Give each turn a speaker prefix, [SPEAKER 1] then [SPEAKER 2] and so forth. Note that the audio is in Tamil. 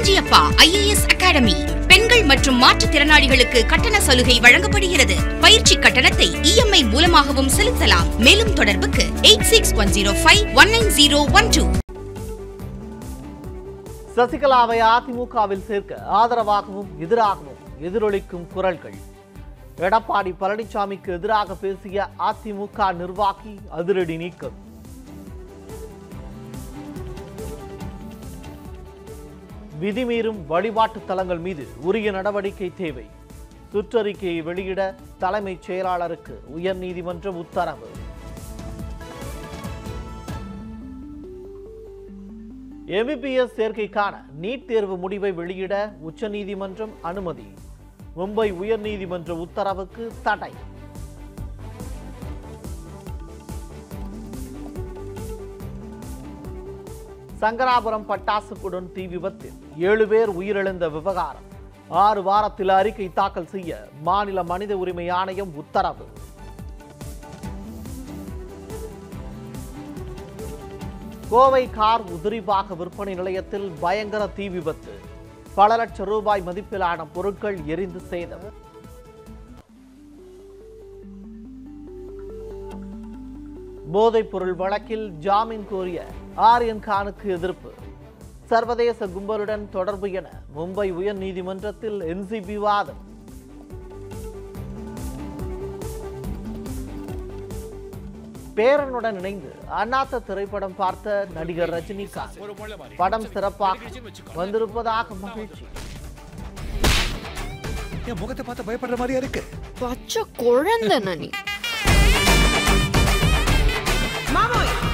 [SPEAKER 1] நெஞ்சியப்பா ஐஏஎஸ் அகாடமி பெண்கள் மற்றும் மாற்றுத்திறனாளிகளுக்கு கட்டண சலுகை வழங்கப்படுகிறது பயிற்சி கட்டணத்தை இஎம்ஐ மூலமாகவும் செலுத்தலாம் மேலும் தொடர்புக்கு eight six one zero five one nine zero one two
[SPEAKER 2] சசிகலாவை அதிமுகவில் சேர்க்க ஆதரவாகவும் எதிராகவும் எதிரொலிக்கும் குரல்கள் எடப்பாடி பழனிசாமிக்கு எதிராக பேசிய அதிமுக நிர்வாகி அதிரடி நீக்கம் விதிமீறும் வழிபாட்டு தலங்கள் மீது உரிய நடவடிக்கை தேவை சுற்றறிக்கையை வெளியிட தலைமைச் செயலாளருக்கு உயர்நீதிமன்றம் உத்தரவு எம்பிபிஎஸ் சேர்க்கைக்கான நீட் தேர்வு முடிவை வெளியிட உச்சநீதிமன்றம் அனுமதி மும்பை உயர்நீதிமன்ற உத்தரவுக்கு தடை சங்கராபுரம் பட்டாசுக்குடன் தீ விபத்தில் ஏழு பேர் உயிரிழந்த விவகாரம் ஆறு வாரத்தில் அறிக்கை தாக்கல் செய்ய மாநில மனித உரிமை ஆணையம் உத்தரவு கோவை கார் உதிரிபாக விற்பனை நிலையத்தில் பயங்கர தீ விபத்து பல லட்சம் ரூபாய் மதிப்பிலான பொருட்கள் எரிந்து சேதம் போதைப் பொருள் வழக்கில் ஜாமீன் கோரிய ஆரியன் கானுக்கு எதிர்ப்பு சர்வதேச கும்பலுடன் தொடர்பு என மும்பை உயர்நீதிமன்றத்தில் என்சிபி வாதம் பேரனுடன் இணைந்து அண்ணாத்த திரைப்படம் பார்த்த நடிகர் ரஜினிகாந்த் படம் சிறப்பாக வந்திருப்பதாக மகிழ்ச்சி
[SPEAKER 3] என் முகத்தை பார்த்து பயப்படுற மாதிரியா இருக்கு
[SPEAKER 4] பச்சை குழந்தை நீ
[SPEAKER 5] மாமோய்